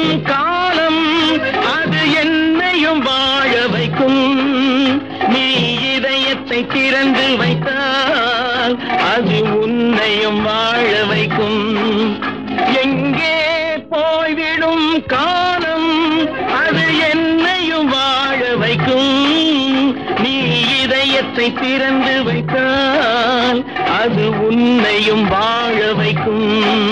காலம் அது என்னையும் வாழ வைக்கும் நீ இதயத்தை திறந்து வைத்தால் அது உன்னையும் வாழ வைக்கும் எங்கே போய்விடும் காலம் அது என்னையும் வாழ வைக்கும் நீ இதயத்தை திறந்து வைத்தால் அது உன்னையும் வாழ வைக்கும்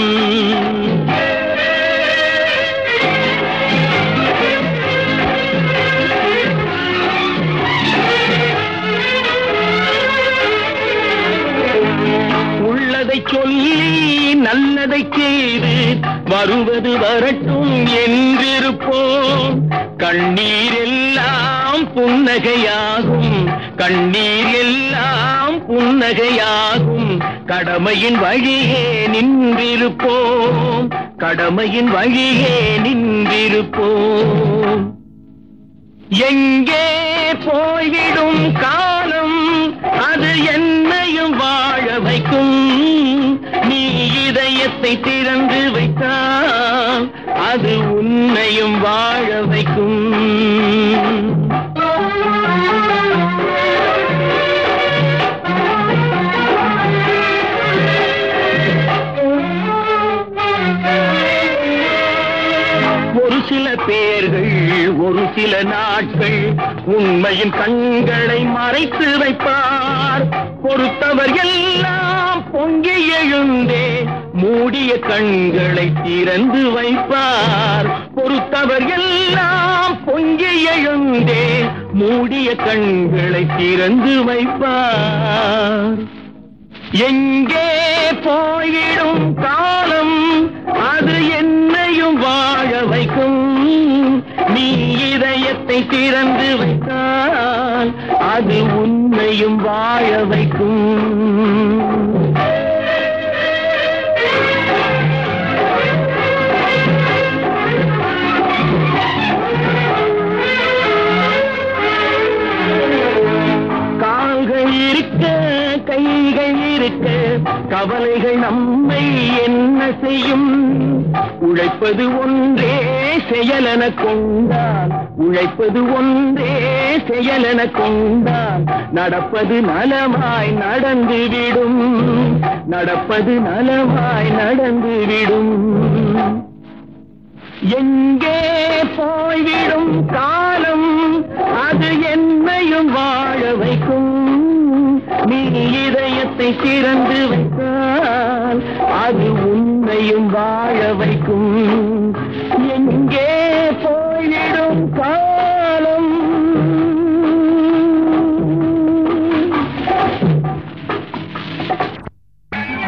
உள்ளதை சொல்லி நல்லதை செய்து வருவது வரட்டும் என்றிருப்போம் கண்ணீர் எல்லாம் புன்னகையாகும் கண்ணீர் எல்லாம் புன்னகையாகும் கடமையின் வழியே நின்றிருப்போம் கடமையின் வழியே நின்றிருப்போம் எங்கே போய்விடும் காலம் அது என்னையும் வாழ வைக்கும் நீ இதயத்தை திறந்து வைத்தால் அது உன்னையும் வாழ வைக்கும் ஒரு சில பேர்கள் ஒரு சில நாட்கள் உண்மையின் கண்களை மறைத்து வைப்பார் பொறுத்தவர் எல்லாம் பொங்கி எழுந்தே மூடிய கண்களை திறந்து வைப்பார் பொறுத்தவர் எல்லாம் பொங்கி எழுந்தே மூடிய கண்களை திறந்து வைப்பார் எங்கே போயிடும் காலம் அது என்னையும் வாழ வைக்கும் நீ இதயத்தை திறந்து வைத்தால் அது உன்னையும் வாழ வைக்கும் கால்கள் இருக்க கைகள் இருக்க கவலைகள் நம்மை என்ன செய்யும் உழைப்பது ஒன்றே செயலென கொண்டால் உழைப்பது ஒன்றே செயலென கொண்டால் நடப்பது நலமாய் நடந்துவிடும் நடப்பது நலமாய் நடந்துவிடும் எங்கே போய்விடும் காலம் அது என்னையும் வாழ வைக்கும் நீ இதயத்தை திறந்து வைத்தால் அது உன்னையும் வாழ வைக்கும் எங்கே